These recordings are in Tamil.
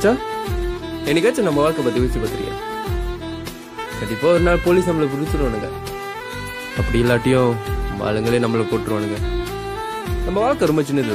மச்சான் என்னைக்காச்சும் நம்ம வாழ்க்கை பத்தி யோசிச்சு பார்த்துருக்கியா கண்டிப்பா ஒரு நாள் போலீஸ் நம்மளை பிடிச்சிருவானுங்க அப்படி இல்லாட்டியும் நம்ம ஆளுங்களே நம்மளை போட்டுருவானுங்க நம்ம வாழ்க்கை ரொம்ப சின்னதுல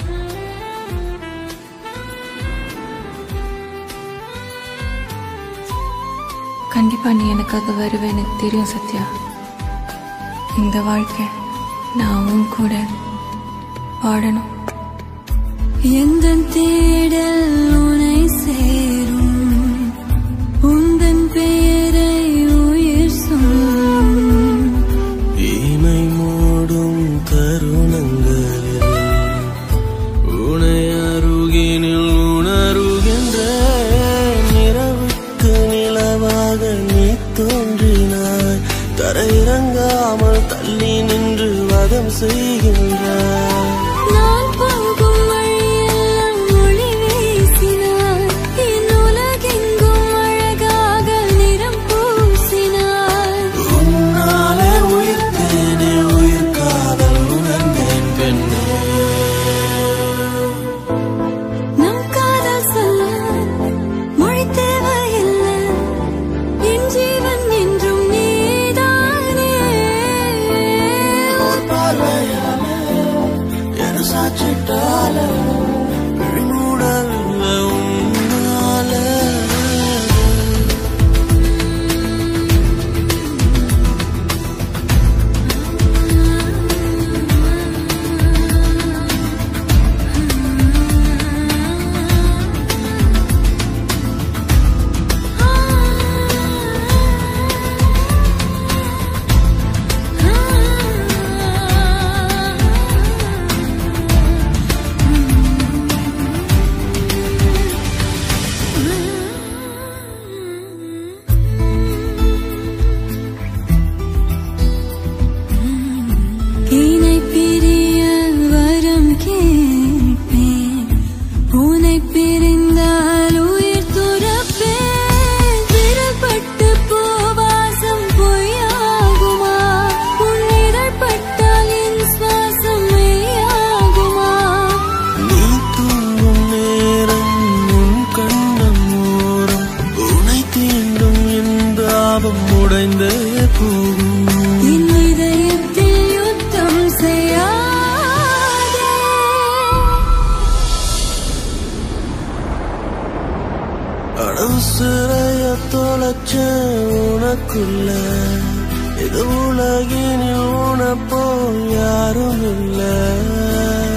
கண்டிப்பா நீ எனக்காக வருவே எனக்கு தெரியும் சத்யா இந்த வாழ்க்கை நான் உன் கூட வாழணும் எந்த தேடல் உனை சேரும் உந்தன் பெயரை உயிர் சொல்லும் இமை மூடும் தருணங்களில் உனை அருகினில் உணருகின்ற நிறவுக்கு நிலவாக நீ தோன்றினாய் தரையிறங்காமல் தள்ளி நின்று வதம் செய்கின்றாய் நான் போகும் வழியெல்லாம் ஒளி வீசினாய் என் உலகெங்கும் அழகாக நிறம் பூசினாய் உன்னாலே உயிர்த்தேனே உயிர் காதல் உணர்ந்தேன் பெண்ணே நம் காதல் சொல்ல மொழி தேவையில்லை என் ஜீவன் என்றும் நீதானே ஒரு பார்வையால என சாச்சிட்டால விழிமூடல் உன்னால இணை பிரிய வரம் கேட்பேன் உனை பிரிந்தால் உயிர் துறப்பேன் விரல் பட்டு பூவாசம் பொய்யாகுமா உன் இதழ் பட்டால் என் சுவாசம் மெய்யாகுமா நீ தூங்கும் நேரம் உன் கண்ணம் ஓரம் உனை தீண்டும் என் தாபம் உடைந்தே போகும் என் இதயத்தில் யுத்தம் செய்யாதே அணுசுரைய தொலைச்ச உனக்குள்ள இது உலகினில் உனப்போ யாரும் இல்லை